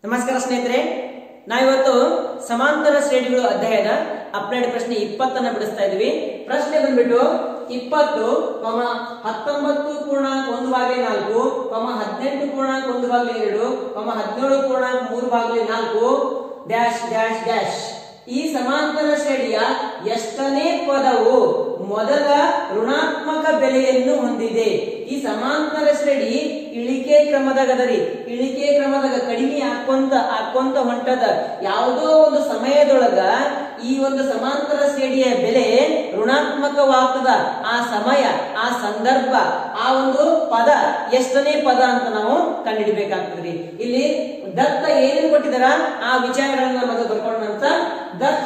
ನಮಸ್ಕಾರ ಸ್ನೇಹಿತರೆ ನಾವಿವತ್ತು ಸಮಾಂತರ ಶ್ರೇಣಿಗಳು ಅಧ್ಯಾಯದ ಅಪ್ಲೈಡ್ ಪ್ರಶ್ನೆ ಇಪ್ಪತ್ತನ್ನ ಬಿಡಿಸ್ತಾ ಇದ್ವಿ ಪ್ರಶ್ನೆ ಬಂದ್ಬಿಟ್ಟು ಇಪ್ಪತ್ತು ಕಮ ಹತ್ತೊಂಬತ್ತು ಪೂರ್ಣಾಂಕ ಒಂದು ಬಾಗಿಲೆ ನಾಲ್ಕು ಕಮ ಹದಿನೆಂಟು ಪೂರ್ಣಾಂಕ ಒಂದು ಬಾಗಿಲೆ ಎರಡು ಕಮ ಹದಿನೇಳು ಪೂರ್ಣಾಂಕ ಮೂರು ಬಾಗಿಲೆ ನಾಲ್ಕು ಡ್ಯಾಶ್ ಡ್ಯಾಶ್ ಡ್ಯಾಶ್ ಈ ಸಮಾಂತರ ಶ್ರೇಣಿಯ ಎಷ್ಟನೇ ಪದವು ಮೊದಲ ಋಣಾತ್ಮಕ ಬೆಲೆಯನ್ನು ಹೊಂದಿದೆ ಈ ಸಮಾಂತರ ಶ್ರೇಣಿ ಇಳಿಕೆ ಕ್ರಮದಾಗದರಿ ಇಳಿಕೆ ಕ್ರಮದಾಗ ಕಡಿಮೆ ಹಾಕೊಂತ ಹಾಕೊಂತ ಹೊಂಟದ ಯಾವುದೋ ಒಂದು ಸಮಯದೊಳಗ ಈ ಒಂದು ಸಮಾಂತರ ಶ್ರೇಣಿಯ ಬೆಲೆ ಋಣಾತ್ಮಕವಾಗ್ತದ ಆ ಸಮಯ ಆ ಸಂದರ್ಭ ಆ ಒಂದು ಪದ ಎಷ್ಟನೇ ಪದ ಅಂತ ನಾವು ಕಂಡುಹಿಡಬೇಕಾಗ್ತದ್ರಿ ಇಲ್ಲಿ ದತ್ತ ಏನೇನು ಕೊಟ್ಟಿದಾರ ಆ ವಿಚಾರಗಳನ್ನ ಮೊದಲು ಬರ್ಕೊಂಡಂತ ದತ್ತ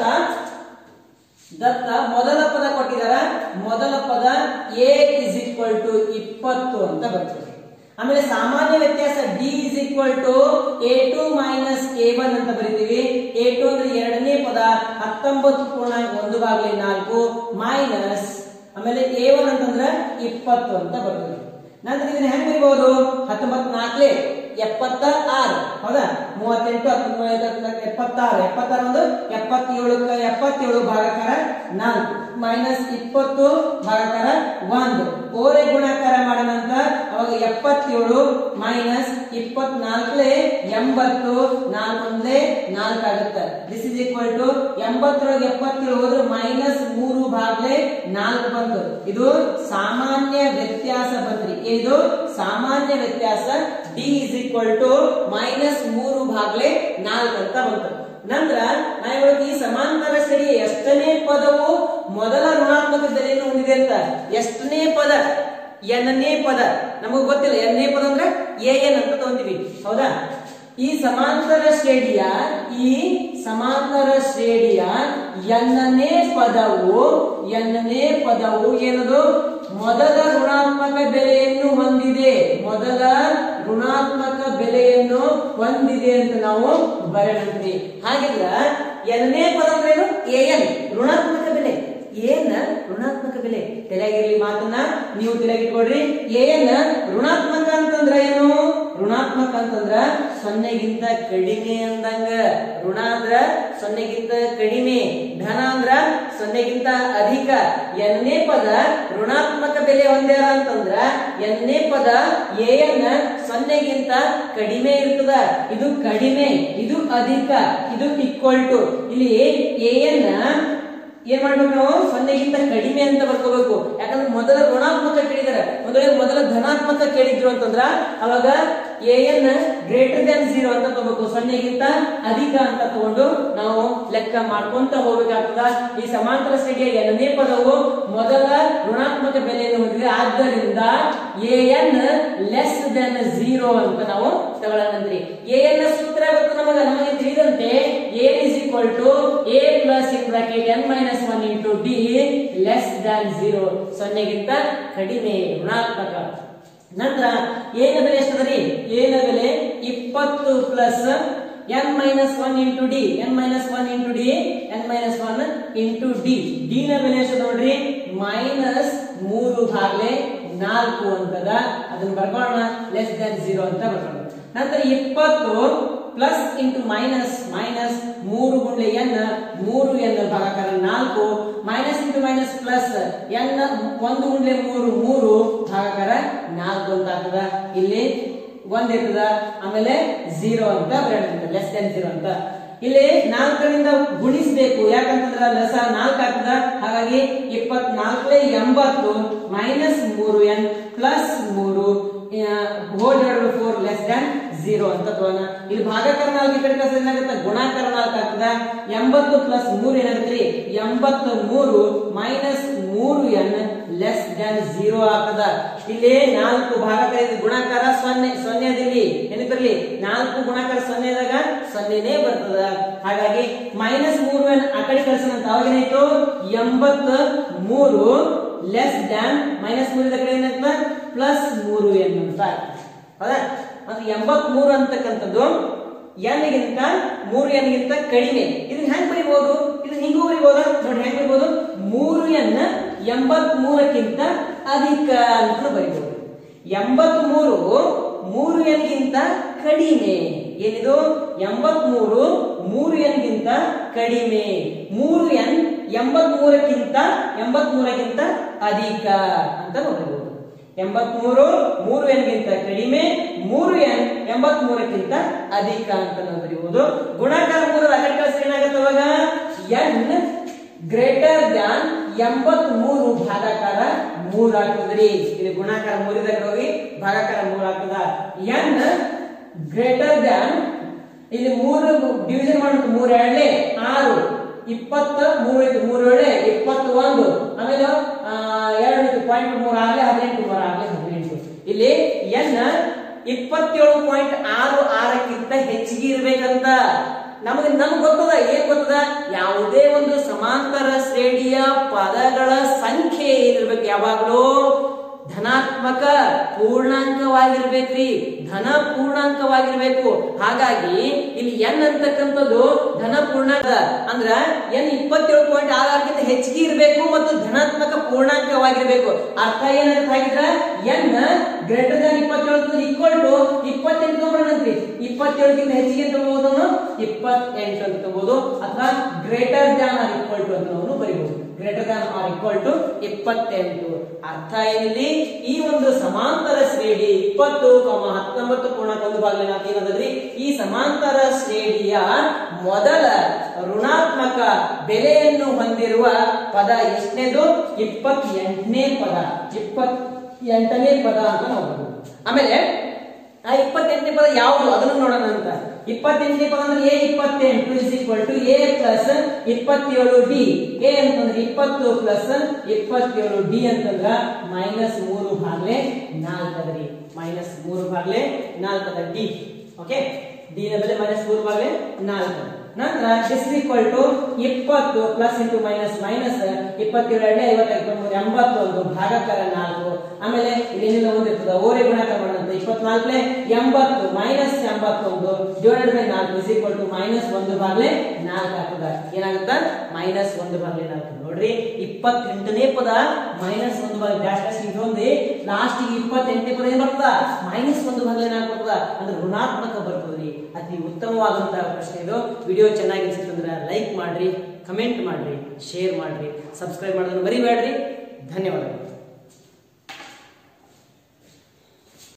ದತ್ತ ಮೊದಲ ಪದ ಕೊಟ್ಟಿದಾರ ಮೊದಲ ಪದ ಎ ಇಸ್ ಈಕ್ವಲ್ ಟು ಇಪ್ಪತ್ತು ಅಂತ ಬರ್ತದೆ ಆಮೇಲೆ ಸಾಮಾನ್ಯ ವ್ಯತ್ಯಾಸ D is equal to A two minus A one ಅಂತ ಬರಿತೀವಿ ಎ ಟು ಅಂದ್ರೆ ಎರಡನೇ ಪದ ಹತ್ತೊಂಬತ್ತು ಪೂರ್ಣಾಂಕ ಒಂದು ಬಾಗಿಲೆ ನಾಲ್ಕು ಮೈನಸ್ ಆಮೇಲೆ ಎ ಒನ್ ಅಂತಂದ್ರೆ ಇಪ್ಪತ್ತು ಅಂತ ಬರ್ತದೆ ನಂತರ ಇದನ್ನ ಹೆಂಗ್ ಬರಿಬಹುದು ಹತ್ತೊಂಬತ್ ನಾಲ್ಕಲೇ ಎಪ್ಪತ್ತ ಆರು ಹೌದಾ ಮೂವತ್ತೆಂಟು ಹತ್ತೊಂಬತ್ತು ಎಪ್ಪತ್ತಾರು ಎಪ್ಪತ್ತಾರು ಒಂದು ಎಪ್ಪತ್ತೇಳು ಎಪ್ಪತ್ತೇಳು ಭಾಗಕಾರ ನಾಲ್ಕು ಮೈನಸ್ ಇಪ್ಪತ್ತು ಭಾಗಕಾರ ಒಂದು ಓರೆ ಗುಣಾಕಾರ ಮಾಡಿದ ನಂತರ ಅವಾಗ ಎಪ್ಪತ್ತೇಳು ಮೈನಸ್ ಇಪ್ಪತ್ನಾಲ್ಕಲೇ ಎಂಬತ್ತು ನಾಲ್ಕೊಂದ್ಲೆ ನಾಲ್ಕು ಆಗುತ್ತೆ ದಿಸ್ ಇಸ್ ಈಕ್ವಲ್ ಟು ಎಂಬತ್ತರೊಳಗೆ ಎಪ್ಪತ್ತೇಳು ಹೋದ್ರೆ ಮೈನಸ್ ಮೂರು ಭಾಗಲೆ ನಾಲ್ಕು ಬಂತು ಇದು ಸಾಮಾನ್ಯ ವ್ಯತ್ಯಾಸ ಬಂತ್ರಿ ಇದು ಸಾಮಾನ್ಯ ವ್ಯತ್ಯಾಸ D is equal to minus ಮೂರು ಭಾಗಲೆ ನಾಲ್ಕು ಅಂತ ಬಂತು ನಂತರ ನಾವು ಈ ಸಮಾಂತರ ಶ್ರೇಣಿಯ ಎಷ್ಟನೇ ಪದವು ಮೊದಲ ಋಣಾತ್ಮಕ ಬೆಲೆಯನ್ನು ಹೊಂದಿದೆ ಅಂತ ಎಷ್ಟನೇ ಪದ ಎನ್ನೇ ಪದ ನಮಗ್ ಗೊತ್ತಿಲ್ಲ ಎನ್ನೇ ಪದ ಅಂದ್ರೆ ಎ ಎನ್ ಅಂತ ತಗೊಂತೀವಿ ಹೌದಾ ಈ ಸಮಾಂತರ ಶ್ರೇಣಿಯ ಈ ಸಮಾಂತರ ಶ್ರೇಣಿಯ ಎನ್ನನೇ ಪದವು ಎನ್ನನೇ ಪದವು ಏನದು ಮೊದಲ ಋಣಾತ್ಮಕ ಬೆಲೆಯನ್ನು ಹೊಂದಿದೆ ಮೊದಲ ಋಣಾತ್ಮಕ ಬೆಲೆಯನ್ನು ಹೊಂದಿದೆ ಅಂತ ನಾವು ಬರೆಯಂತೀವಿ ಹಾಗಿದ್ರ ಎನ್ನೇ ಪದ ಅಂದ್ರೆ ಏನು ಎ ಎನ್ ಋಣಾತ್ಮಕ ಬೆಲೆ ಏನ ಋಣಾತ್ಮಕ ಬೆಲೆ ತಲೆಯಾಗಿರ್ಲಿ ಮಾತನ್ನ ನೀವು ತಲೆಯಾಗಿಟ್ಕೊಡ್ರಿ ಏನ ಋಣಾತ್ಮಕ ಅಂತಂದ್ರ ಏನು ಋಣಾತ್ಮಕ ಅಂತಂದ್ರ ಸೊನ್ನೆಗಿಂತ ಕಡಿಮೆ ಅಂದಂಗ ಋಣ ಅಂದ್ರ ಸೊನ್ನೆಗಿಂತ ಕಡಿಮೆ ಧನ ಅಂದ್ರ ಸೊನ್ನೆಗಿಂತ ಅಧಿಕ ಎನ್ನೇ ಪದ ಋಣಾತ್ಮಕ ಬೆಲೆ ಹೊಂದ್ಯಾರ ಅಂತಂದ್ರ ಎನ್ನೇ ಪದ ಏನ ಸೊನ್ನೆಗಿಂತ ಕಡಿಮೆ ಇರ್ತದ ಇದು ಕಡಿಮೆ ಇದು ಅಧಿಕ ಇದು ಈಕ್ವಲ್ ಟು ಇಲ್ಲಿ ಏನ್ ಏನ್ ಮಾಡ್ಬೇಕು ನಾವು ಸೊನ್ನೆಗಿಂತ ಕಡಿಮೆ ಅಂತ ಬರ್ಕೋಬೇಕು ಯಾಕಂದ್ರೆ ಮೊದಲ ಋಣಾತ್ಮಕ ಕೇಳಿದಾರೆ ಮೊದಲೇ ಮೊದಲ ಧನಾತ್ಮಕ ಕೇಳಿದ್ರು ಅಂತಂದ್ರ ಅವಾಗ A N greater than zero ಅಂತ ತಗೋಬೇಕು ಸೊನ್ನೆಗಿಂತ ಅಧಿಕ ಅಂತ ತಗೊಂಡು ನಾವು ಲೆಕ್ಕ ಮಾಡ್ಕೊಂತ ಹೋಗ್ಬೇಕಾಗ್ತದ ಈ ಸಮಾಂತರ ಶ್ರೇಣಿಯ ಎರಡನೇ ಪದವು ಮೊದಲ ಋಣಾತ್ಮಕ ಬೆಲೆಯನ್ನು ಹೊಂದಿದೆ ಆದ್ದರಿಂದ A N less than zero ಅಂತ ನಾವು ತಗೊಳ್ಳೋಣಂತ್ರಿ ಎ ಎನ್ ಸೂತ್ರ ಗೊತ್ತು ನಮಗೆ ನಮಗೆ ತಿಳಿದಂತೆ A is equal to A plus in bracket N minus one into D less than zero ಸೊನ್ನೆಗಿಂತ ಕಡಿಮೆ ಋಣಾತ್ಮಕ ನಂತರ ಏನ ಬೆಲೆ ಎಷ್ಟದರಿ ಏನ ಬೆಲೆ ಇಪ್ಪತ್ತು plus N minus one into D N minus one into D N minus one into D D ನ ಬೆಲೆ ಎಷ್ಟು ನೋಡ್ರಿ ಮೈನಸ್ ಮೂರು ಭಾಗಲೆ ನಾಲ್ಕು ಅಂತದ ಅದನ್ನ ಬರ್ಕೊಳ್ಳೋಣ ಲೆಸ್ ದನ್ ಜೀರೋ ಅಂತ ಬರ್ಕೊಳ್ಳೋಣ ನಂತರ ಇಪ್ಪತ್ತು ಪ್ಲಸ್ ಇಂಟು ಮೈನಸ್ ಮೈನಸ್ ಮೂರು ಗುಂಡ್ಲೆ ಎನ್ ಮೂರು ಎನ್ ಭಾಗಾಕಾರ ನಾಲ್ಕು minus into minus plus N ಒಂದು ಗುಂಡ್ಲೆ ಮೂರು ಮೂರು ಭಾಗಾಕಾರ ನಾಲ್ಕು ಅಂತ ಆಗ್ತದ ಇಲ್ಲಿ ಒಂದ್ ಇರ್ತದ ಆಮೇಲೆ ಝೀರೋ ಅಂತ ಬರೆಯುತ್ತೆ ಲೆಸ್ ದೆನ್ ಜೀರೋ ಅಂತ ಇಲ್ಲಿ ನಾಲ್ಕರಿಂದ ಗುಣಿಸ್ಬೇಕು ಯಾಕಂತಂದ್ರ ಲಸ ನಾಲ್ಕು ಆಗ್ತದ ಹಾಗಾಗಿ ಇಪ್ಪತ್ನಾಲ್ಕಲೇ ಎಂಬತ್ತು ಮೈನಸ್ ಮೂರು ಎನ್ ಪ್ಲಸ್ ಮೂರು whole divided four less than zero ಅಂತ ತಗೋಣ ಇಲ್ಲಿ ಭಾಗಾಕಾರ ನಾಲ್ಕು ಈ ಕಡೆ ಕಸ ಏನಾಗುತ್ತೆ ಗುಣಾಕಾರ ನಾಲ್ಕು ಆಗ್ತದ ಎಂಬತ್ತು ಪ್ಲಸ್ ಮೂರು ಏನಾಗುತ್ತೆ ಎಂಬತ್ತು ಮೂರು ಮೈನಸ್ ಮೂರು ಎನ್ ಲೆಸ್ ದನ್ ಜೀರೋ ಆಗ್ತದ ಇಲ್ಲಿ ನಾಲ್ಕು ಭಾಗಾಕಾರ ಇದು ಗುಣಾಕಾರ ಸೊನ್ನೆ ಸೊನ್ನೆ ಅದಿಲ್ಲಿ ನೆನಪಿರ್ಲಿ ನಾಲ್ಕು ಗುಣಾಕಾರ ಸೊನ್ನೆ ಆದಾಗ ಸೊನ್ನೆನೇ ಬರ್ತದ ಹಾಗಾಗಿ ಮೈನಸ್ ಮೂರು ಎನ್ ಆ ಕಡೆ ಕಳ್ಸೋಣ ಅಂತ ಅವಾಗ ಏನಾಯ್ತು ಎಂಬತ್ತ ಮೂರು ಲೆಸ್ ದ್ಯಾನ್ ಮೈನಸ್ ಮೂರು ಕಡೆ ಏನಾಗ್ತದ ಪ್ಲಸ್ ಮೂರು ಎನ್ ಅಂತ ಹೌದಾ ಅದು ಎಂಬತ್ ಮೂರು ಅಂತಕ್ಕಂಥದ್ದು ಎನ್ ಗಿಂತ ಮೂರು ಎನ್ ಗಿಂತ ಕಡಿಮೆ ಇದನ್ನ ಹೆಂಗ್ ಬರಿಬಹುದು ಇದನ್ನ ಹಿಂಗೂ ಬರಿಬಹುದಾ ನೋಡಿ ಹೆಂಗ್ ಬರಿಬಹುದು ಮೂರು ಎನ್ ಎಂಬತ್ ಮೂರಕ್ಕಿಂತ ಅಧಿಕ ಅಂತ ಬರಿಬಹುದು ಎಂಬತ್ ಮೂರು ಮೂರು ಎನ್ ಗಿಂತ ಕಡಿಮೆ ಏನಿದು ಎಂಬತ್ಮೂರು ಮೂರು ಎನ್ ಗಿಂತ ಕಡಿಮೆ ಮೂರು ಎನ್ ಎಂಬತ್ಮೂರಕ್ಕಿಂತ ಎಂಬತ್ಮೂರಕ್ಕಿಂತ ಅಧಿಕ ಅಂತ ನೋಡಬಹುದು ಎಂಬತ್ಮೂರು ಮೂರು ಎನ್ ಗಿಂತ ಕಡಿಮೆ ಮೂರು ಎನ್ ಎಂಬತ್ಮೂರಕ್ಕಿಂತ ಅಧಿಕ ಅಂತ ನಾವು ಬರೆಯುವುದು ಗುಣಾಕಾರ ಮೂರರ ಆ ಕಡೆ ಕಳಿಸಿದ್ರೆ ಏನಾಗುತ್ತೆ ಅವಾಗ ಎನ್ ಗ್ರೇಟರ್ ದ್ಯಾನ್ ಎಂಬತ್ ಮೂರು ಭಾಗಾಕಾರ ಮೂರ್ ಆಗ್ತದ್ರಿ ಇದು ಗುಣಾಕಾರ ಮೂರಿದಾಗ ಹೋಗಿ ಭಾಗಾಕಾರ ಮೂರ್ ಆಗ್ತದ ಎನ್ ಗ್ರೇಟರ್ ದ್ಯಾನ್ ಇಲ್ಲಿ ಮೂರು ಡಿವಿಷನ್ ಮಾಡುತ್ತೆ ಮೂರ್ ಎರಡನೇ ಆರು ಇಪ್ಪತ್ತ ಮೂರು ಐದು ಮೂರು ಏಳೆ ಇಪ್ಪತ್ತ ಒಂದು ಆಮೇಲೆ ಆ, ಎರಡು ಪಾಯಿಂಟ್ ಮೂರು ಆಗ್ಲೇ ಹದಿನೆಂಟು ಮೂರು ಆಗ್ಲೇ ಹದಿನೆಂಟು ಇಲ್ಲಿ ಎನ್ ಇಪ್ಪತ್ತೇಳು ಪಾಯಿಂಟ್ ಆರು ಆರಕ್ಕಿಂತ ಹೆಚ್ಚಿಗೆ ಇರ್ಬೇಕಂತ ನಮಗೆ ನಮ್ಗೆ ಗೊತ್ತದ ಏನ್ ಗೊತ್ತದ ಯಾವುದೇ ಒಂದು ಸಮಾಂತರ ಶ್ರೇಣಿಯ ಪದಗಳ ಸಂಖ್ಯೆ ಏನಿರ್ಬೇಕು ಯಾವಾಗಲೂ ಧನಾತ್ಮಕ ಪೂರ್ಣಾಂಕವಾಗಿರ್ಬೇಕ್ರಿ ಧನ ಪೂರ್ಣಾಂಕವಾಗಿರ್ಬೇಕು ಹಾಗಾಗಿ ಇಲ್ಲಿ ಎನ್ ಅಂತಕ್ಕಂಥದ್ದು ಧನ ಪೂರ್ಣಾಂಕ ಅಂದ್ರ ಎನ್ ಇಪ್ಪತ್ತೇಳು ಪಾಯಿಂಟ್ ಆರಕ್ಕಿಂತ ಹೆಚ್ಚಿಗೆ ಇರಬೇಕು ಮತ್ತು ಧನಾತ್ಮಕ ಪೂರ್ಣಾಂಕವಾಗಿರ್ಬೇಕು ಅರ್ಥ ಏನಂತ ಹಾಗಿದ್ರ ಎನ್ ಗ್ರೇಟರ್ ದಾನ್ ಇಪ್ಪತ್ತೇಳು ಈಕ್ವಲ್ ಟು ಇಪ್ಪತ್ತೆಂಟು ತಗೊಂಡ್ರಂತ್ರಿ ಇಪ್ಪತ್ತೇಳಕ್ಕಿಂತ ಹೆಚ್ಚಿಗೆ ತಗೋಬಹುದು ಇಪ್ಪತ್ತೆಂಟು ಅಂತ ತಗೋಬಹುದು ಅಥವಾ greater than or equal to ಅಂತ ನಾವು ಬರೀಬಹುದು greater than or equal to ಇಪ್ಪತ್ತೆಂಟು ಅರ್ಥ ಏನಿಲ್ಲಿ ಈ ಒಂದು ಸಮಾಂತರ ಶ್ರೇಣಿ ಇಪ್ಪತ್ತು ಕಾಮ ಹತ್ತೊಂಬತ್ತು ಪೂರ್ಣಾಂಕ ಒಂದು ಭಾಗದಲ್ಲಿ ನಾಲ್ಕು ಏನದಲ್ರಿ ಈ ಸಮಾಂತರ ಶ್ರೇಣಿಯ ಮೊದಲ ಋಣಾತ್ಮಕ ಬೆಲೆಯನ್ನು ಹೊಂದಿರುವ ಪದ ಎಷ್ಟನೇದು ಇಪ್ಪತ್ತೆಂಟನೇ ಪದ ಇಪ್ಪತ್ ಎಂಟನೇ ಪದ ಅಂತ ನೋಡಬಹುದು ಆಮೇಲೆ ಆ ಇಪ್ಪತ್ತೆಂಟನೇ ಪದ ಯಾವುದು ಅದನ್ನು ನೋಡೋಣ ಅಂತ ಇಪ್ಪತ್ತೆಂಟನೇ ಪದ ಅಂದ್ರೆ ಎ ಇಪ್ಪತ್ತೆಂಟು is equal to A plus ಇಪ್ಪತ್ತೇಳು ಡಿ ಎ ಅಂತಂದ್ರೆ ಇಪ್ಪತ್ತು ಪ್ಲಸ್ ಇಪ್ಪತ್ತೇಳು ಡಿ ಅಂತಂದ್ರ ಮೈನಸ್ ಮೂರು ಭಾಗ್ಲೆ ನಾಲ್ಕು ಅದರಿ ಮೈನಸ್ ಮೂರು ಭಾಗ್ಲೆ ನಾಲ್ಕು ಅದ ಡಿ ಓಕೆ ಡಿ ನ ಬೆಲೆ ಮೈನಸ್ ಮೂರು ಭಾಗ್ಲೆ ನಾಲ್ಕು ನಂತರ ಇಸ್ ಈಕ್ವಲ್ ಟು ಇಪ್ಪತ್ತು ಪ್ಲಸ್ ಇಂಟು ಮೈನಸ್ ಮೈನಸ್ ಇಪ್ಪತ್ತೇಳು ಎರಡನೇ ಐವತ್ತು ಇಪ್ಪತ್ಮೂರು ಎಂಬತ್ತೊಂದು ಭಾಗಕರ ನಾಲ್ಕು ಆಮೇಲೆ ಇಲ್ಲೇನಿಲ್ಲ ಒಂದಿರ್ತದ ಓರೆ ಗುಣಾಕಾರ ಮಾಡೋದು ಇಪ್ಪತ್ನಾಲ್ಕನೇ ಎಂಬತ್ತು ಮೈನಸ್ ಎಂಬತ್ತೊಂದು ಡಿವೈಡೆಡ್ ಬೈ ನಾಲ್ಕು ಇಸ್ ಈಕ್ವಲ್ ಟು ಮೈನಸ್ ಒಂದು ಭಾಗಲೆ ನಾಲ್ಕು ಆಗ್ತದ ಏನಾಗುತ್ತ ಮೈನಸ್ ಒಂದು ಭಾಗಲೆ ನಾಲ್ಕು ನೋಡ್ರಿ ಇಪ್ಪತ್ತೆಂಟನೇ ಪದ ಮೈನಸ್ ಒಂದು ಭಾಗ ಡ್ಯಾಶ್ ಡ್ಯಾಶ್ ಇಟ್ಕೊಂಡಿ ಲಾಸ್ಟ್ ಇಪ್ಪತ್ತೆಂಟನೇ ಪದ ಏನ್ ಬರ್ತದ ಮೈನಸ್ ಒಂದು ಭಾಗಲೆ ನಾಲ್ಕು ಬರ್ತದ ಅಂದ್ರೆ ಋಣಾತ್ಮಕ ಬರ್ತದ್ರಿ ಅತಿ ಉತ್ತಮವಾದಂತಹ ಪ್ರಶ್ನೆ ಇದು ವಿಡಿಯೋ ಚೆನ್ನಾಗಿ ಅನ್ಸಿತ್ತಂದ್ರೆ ಲೈಕ್ ಮಾಡ್ರಿ ಕಮೆಂಟ್ ಮಾಡ್ರಿ ಶೇರ್ ಮಾಡ್ರಿ ಸಬ್ಸ್ಕ್ರೈಬ್ ಮಾಡೋದನ್ನ ಮರಿಬೇಡ್ರಿ ಧನ್ಯವಾದಗಳು